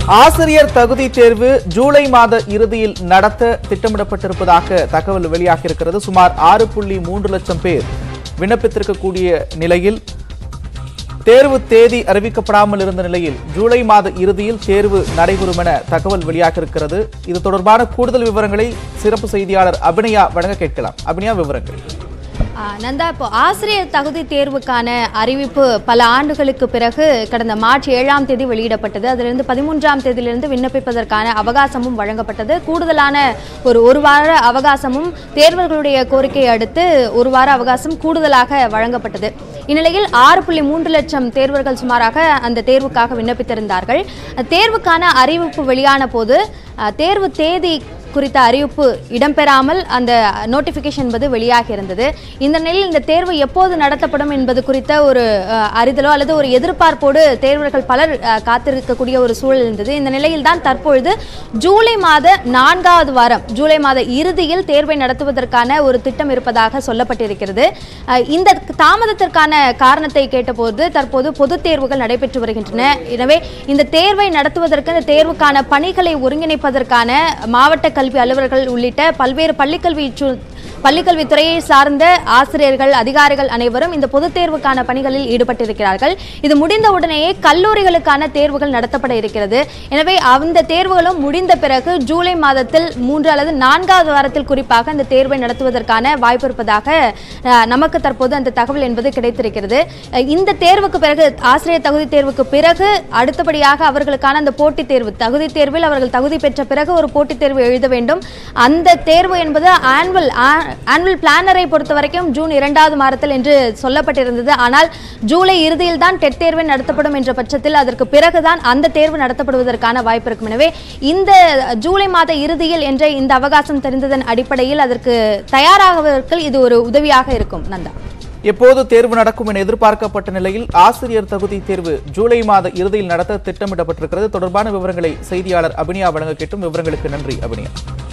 ஆசிரியர் தகுதி தேர்வு ஜூலை மாத இறுதியில் நடத்த திட்டமிடப்பட்டிருப்பதாக தகவல் வெளியாகியிருக்கிறது சுமார் ஆறு புள்ளி மூன்று லட்சம் பேர் விண்ணப்பித்திருக்கக்கூடிய நிலையில் தேர்வு தேதி அறிவிக்கப்படாமல் இருந்த நிலையில் ஜூலை மாத இறுதியில் தேர்வு நடைபெறும் என தகவல் வெளியாகியிருக்கிறது இது தொடர்பான கூடுதல் விவரங்களை சிறப்பு செய்தியாளர் அபிநயா வழங்க கேட்கலாம் அபிநயா விவரங்கள் ஆ, நந்தா இப்போ ஆசிரியர் தகுதி தேர்வுக்கான அறிவிப்பு பல ஆண்டுகளுக்கு பிறகு கடந்த மார்ச் ஏழாம் தேதி வெளியிடப்பட்டது அதிலிருந்து பதிமூன்றாம் தேதியிலிருந்து விண்ணப்பிப்பதற்கான அவகாசமும் வழங்கப்பட்டது கூடுதலான ஒரு ஒரு வார அவகாசமும் தேர்வர்களுடைய கோரிக்கையை அடுத்து ஒரு வார அவகாசம் கூடுதலாக வழங்கப்பட்டது இந்நிலையில் ஆறு புள்ளி மூன்று லட்சம் தேர்வர்கள் சுமாராக அந்த தேர்வுக்காக விண்ணப்பித்திருந்தார்கள் தேர்வுக்கான அறிவிப்பு வெளியான போது அ, தேர்வு தேதி குறித்த அறிவிப்பு இடம்பெறாமல் அந்த நோட்டிஃபிகேஷன் என்பது வெளியாகி இருந்தது இந்த நிலையில் இந்த தேர்வு எப்போது நடத்தப்படும் என்பது குறித்த ஒரு அஹ், அறிதலோ அல்லது ஒரு எதிர்பார்ப்போடு தேர்வர்கள் பலர் அஹ், காத்திருக்கக்கூடிய ஒரு சூழல் இருந்தது இந்த நிலையில் தான் தற்பொழுது ஜூலை மாத நான்காவது வாரம் ஜூலை மாத இறுதியில் தேர்வை நடத்துவதற்கான ஒரு திட்டம் இருப்பதாக சொல்லப்பட்டிருக்கிறது அஹ், இந்த தாமதத்திற்கான காரணத்தை கேட்டபோது தற்போது பொதுத் தேர்வுகள் நடைபெற்று வருகின்றன எனவே இந்த தேர்வை நடத்துவதற்கு இந்த தேர்வுக்கான பணிகளை ஒருங்கிணைப்பதற்கான மாவட்ட கல்வி அலுவலர்கள் உள்ளிட்ட பல்வேறு பள்ளிக்கல்வி சு- பள்ளிக்கல்வித்துறையை சார்ந்த ஆசிரியர்கள் அதிகாரிகள் அனைவரும் இந்த பொதுத் தேர்வுக்கான பணிகளில் ஈடுபட்டிருக்கிறார்கள் இது முடிந்த உடனேயே கல்லூரிகளுக்கான தேர்வுகள் நடத்தப்பட இருக்கிறது எனவே அந்த தேர்வுகளும் முடிந்த பிறகு ஜூலை மாதத்தில் மூன்று அல்லது நான்காவது வாரத்தில் குறிப்பாக இந்த தேர்வை நடத்துவதற்கான வாய்ப்பு இருப்பதாக அஹ், நமக்கு தற்போது அந்த தகவல் என்பது கிடைத்திருக்கிறது அஹ், இந்த தேர்வுக்கு பிறகு ஆசிரியர் தகுதி தேர்வுக்கு பிறகு அடுத்தபடியாக அவர்களுக்கான அந்த போட்டித் தேர்வு தகுதி தேர்வில் அவர்கள் தகுதி பெற்ற பிறகு ஒரு போட்டித் தேர்வு எழுத வேண்டும் அந்த தேர்வு என்பது ஆனுவல் ஆனுவல் பிளானரை பொறுத்த வரைக்கும் ஜூன் இரண்டாவது மாதத்தில் என்று சொல்லப்பட்டிருந்தது ஆனால் ஜூலை இறுதியில் தான் டெட் தேர்வு நடத்தப்படும் என்ற பட்சத்தில் அதற்கு பிறகுதான் அந்த தேர்வு நடத்தப்படுவதற்கான வாய்ப்பு இருக்கும் எனவே இந்த ஜூலை மாத இறுதியில் என்ற இந்த அவகாசம் தெரிந்ததன் அடிப்படையில் அதற்கு தயாராகவதற்கு இது ஒரு உதவியாக இருக்கும் நந்தா எப்போது தேர்வு நடக்கும் என எதிர்பார்க்கப்பட்ட நிலையில் ஆசிரியர் தகுதி தேர்வு ஜூலை மாத இறுதியில் நடத்த திட்டமிடப்பட்டிருக்கிறது தொடர்பான விவரங்களை செய்தியாளர் அபினியா வழங்க கேட்டும் விவரங்களுக்கு நன்றி அபினியா